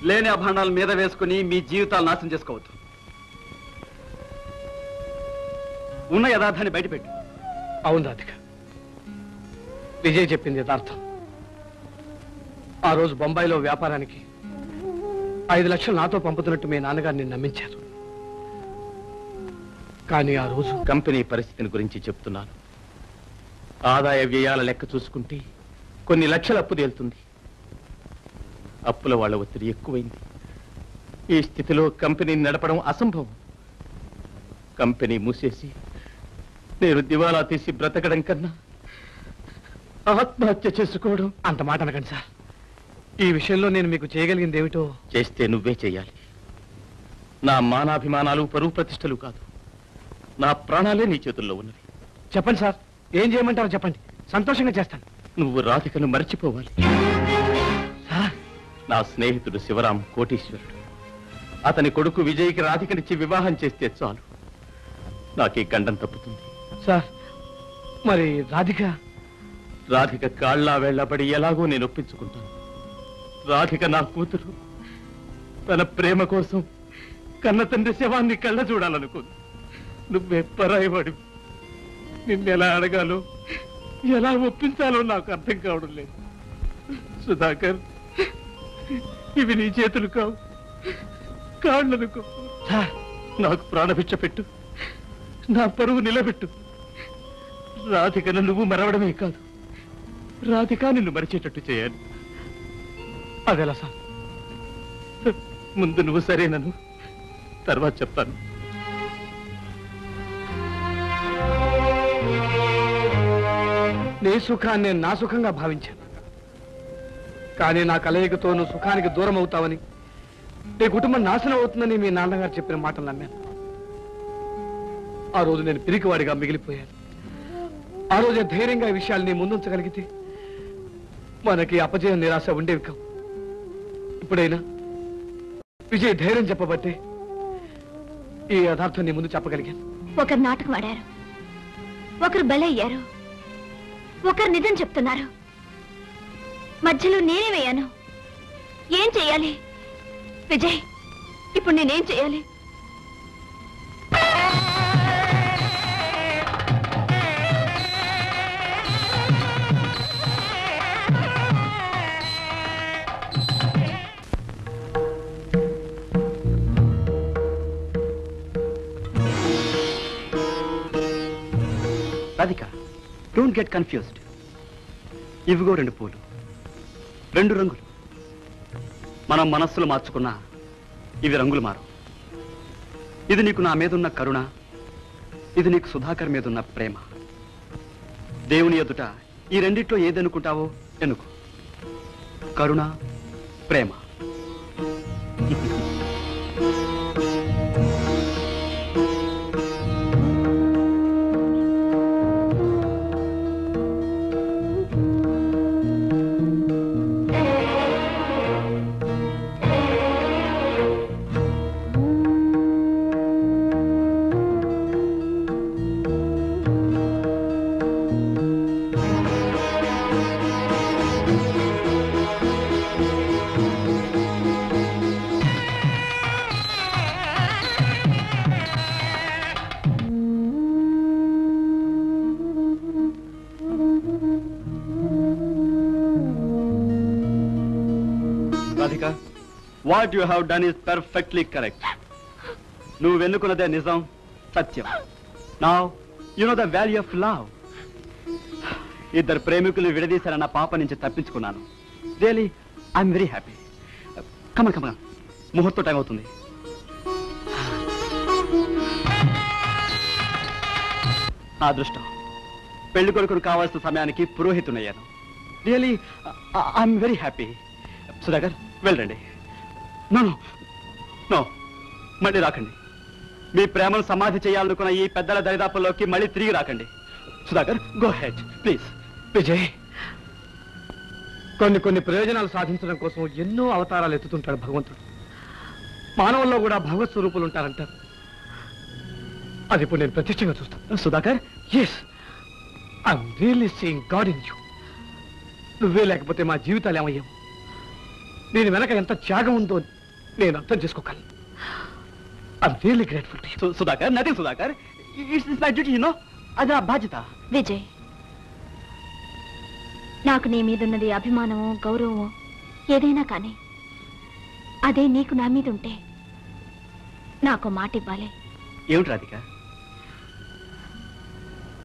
లేని అభాండాల మీద వేసుకుని మీ జీవితాలు నాశనం చేసుకోవద్దు ఉన్న యథార్థాన్ని బయటపెట్టు అవును రాధిక విజయ్ చెప్పింది యథార్థం ఆ రోజు బొంబాయిలో వ్యాపారానికి ఐదు లక్షలు నాతో పంపుతున్నట్టు మీ నాన్నగారిని నమ్మించారు కానీ ఆ రోజు కంపెనీ పరిస్థితిని గురించి చెప్తున్నాను ఆదాయ వ్యయాల లెక్క చూసుకుంటే కొన్ని లక్షల అప్పు తేలుతుంది అప్పుల వాళ్ళ ఒత్తిడి ఎక్కువైంది ఈ స్థితిలో కంపెనీని నడపడం అసంభవం కంపెనీ మూసేసి నేను దివాలా తీసి బ్రతకడం కన్నా ఆత్మహత్య చేసుకోవడం అంత మాట అనకండి సార్ ఈ విషయంలో నేను మీకు చేయగలిగింది ఏమిటో చేస్తే నువ్వే చేయాలి నా మానాభిమానాలు పరువు ప్రతిష్టలు కాదు నా ప్రాణాలే నీ చేతుల్లో ఉన్నవి చెప్పండి సార్ ఏం చేయమంటారో చెప్పండి సంతోషంగా చేస్తాను నువ్వు రాధికను మర్చిపోవాలి సార్ నా స్నేహితుడు శివరాం కోటీశ్వరుడు అతని కొడుకు విజయ్కి రాధికనిచ్చి వివాహం చేస్తే చాలు నాకీ గండం తప్పుతుంది సార్ మరి రాధిక రాధిక కాళ్ళా వెళ్ళబడి ఎలాగో నేను ఒప్పించుకుంటాను రాధిక నా కూతురు తన ప్రేమ కోసం కన్న తండ్రి శవాన్ని కళ్ళ చూడాలనుకుంది నువ్వే పరాయివాడు నిన్నెలా అడగాలో ఎలా ఒప్పించాలో నాకు అర్థం కావడం లేదు సుధాకర్ ఇవి నీ చేతులు కావు కాళ్ళనుకో సార్ నాకు ప్రాణభిక్ష పెట్టు నా పరువు నిలబెట్టు రాధికను నువ్వు మరవడమే కాదు రాధిక నిన్ను మరిచేటట్టు చేయాలి అదెలా సార్ ముందు నువ్వు సరేనను తర్వాత చెప్తాను నీ సుఖాన్ని నేను నా సుఖంగా భావించాను కానీ నా కలయికతో నువ్వు సుఖానికి దూరం అవుతావని నీ కుటుంబం నాశనం అవుతుందని మీ నాన్నగారు చెప్పిన మాటలు నమ్మాను ఆ రోజు నేను పిరికివాడిగా మిగిలిపోయాను ఆ రోజే ధైర్యంగా ఈ విషయాలు నీ ముందుంచగలిగితే మనకి అపజయం నిరాశ ఉండేవి కావు ఇప్పుడైనా విజయ్ ధైర్యం చెప్పబట్టే ఈ యథార్థం నీ ముందు చెప్పగలిగాను ఒకరు నాటకం ఆడారు ఒకరు బలయ్యారు ఒకరు నిజం చెప్తున్నారు మధ్యలో నేనే వేయాను ఏం చెయ్యాలి విజయ్ ఇప్పుడు నేనేం చెయ్యాలి రాధిక డోంట్ గెట్ కన్ఫ్యూజ్డ్ ఇవిగో రెండు పూలు రెండు రంగులు మనం మనస్సులు మార్చుకున్నా ఇవి రంగులు మారు ఇది నీకు నా మీదున్న కరుణ ఇది నీకు సుధాకర్ మీదున్న ప్రేమ దేవుని ఎదుట ఈ రెండిట్లో ఏదనుకుంటావో ఎనుకు కరుణ ప్రేమ Radhika what you have done is perfectly correct నువ్వు వెన్నుకున్నదే నిజం సత్యం నా you know the value of love ఇద్దరు ప్రేమికులు విడదీశారన్న పాప నుంచి తప్పించుకున్నాను really I'm very happy come on come on ముహూర్తం టైం అవుతుంది నా అదృష్టం పెళ్లి కొడుకును కావాల్సిన సమయానికి పురోహితునయ్యాను really I'm very happy Sudhakar వెళ్ళండి నో నో నో మళ్ళీ రాకండి మీ ప్రేమను సమాధి చేయాలనుకున్న ఈ పెద్దల దరిదాపుల్లోకి మళ్ళీ తిరిగి రాకండి Sudhakar go ahead please Vijay కొన్ని కొన్ని ప్రయోజనాలు సాధించడం కోసం ఎన్నో అవతారాలు ఎత్తుతుంటాడు భగవంతుడు మానవుల్లో కూడా భగవత్ స్వరూపులు ఉంటారంటారు అది ఇప్పుడు నేను ప్రత్యక్షంగా చూస్తాను Sudhakar yes I'm really seeing God in you నువ్వే లేకపోతే మా జీవితాలు ఏమయ్యావు దీని వెనక ఎంత త్యాగం ఉందో నేను అర్థం చేసుకోగలను ఐ రియల్లీ గ్రేట్ఫుల్ టు సు- Sudhakar nothing Sudhakar it's is my duty you know అది నా బాధ్యత విజయ్ నాకు నీ మీదున్నది అభిమానమో గౌరవమో ఏదైనా కానీ అదే నీకు నా మీద ఉంటే నాకు మాట ఇవ్వాలి ఏమిటి రాధిక